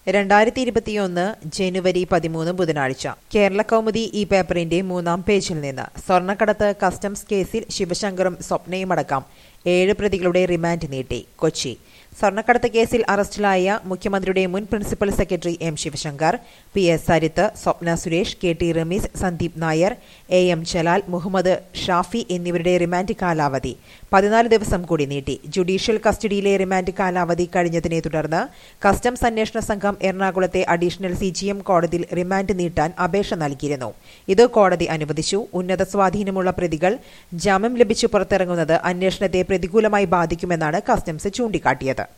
രണ്ടായിരത്തി ഇരുപത്തിയൊന്ന് ജനുവരി പതിമൂന്ന് ബുധനാഴ്ച കേരള കൗമുദി ഈ പേപ്പറിന്റെ മൂന്നാം പേജിൽ നിന്ന് സ്വർണ്ണക്കടത്ത് കസ്റ്റംസ് കേസിൽ ശിവശങ്കറും സ്വപ്നയുമടക്കം ഏഴ് പ്രതികളുടെ റിമാൻഡ് നീട്ടി കൊച്ചി സ്വർണ്ണക്കടത്ത് കേസിൽ അറസ്റ്റിലായ മുഖ്യമന്ത്രിയുടെ മുൻ principal secretary M Sivasankar P S Sarith Swapna Suresh K T Ramees Sandeep Nair A M Jalal Muhammad Shafi എന്നിവരുടെ റിമാൻഡ് കാലാവധി പതിനാല് ദിവസം കൂടി നീട്ടി ജുഡീഷ്യൽ കസ്റ്റഡിയിലെ റിമാൻഡ് കാലാവധി കഴിഞ്ഞതിനെ തുടർന്ന് കസ്റ്റംസ് അന്വേഷണ സംഘം എറണാകുളത്തെ അഡീഷണൽ സി ജി എം കോടതിയിൽ റിമാൻഡ് നീട്ടാൻ അപേക്ഷ നൽകിയിരുന്നു ഇത് കോടതി അനുവദിച്ചു ഉന്നത സ്വാധീനമുള്ള പ്രതികൾ ജാമ്യം ലഭിച്ചു പുറത്തിറങ്ങുന്നത് അന്വേഷണത്തെ പ്രതികൂലമായി ബാധിക്കുമെന്നാണ് കസ്റ്റംസ് ചൂണ്ടിക്കാട്ടിയത്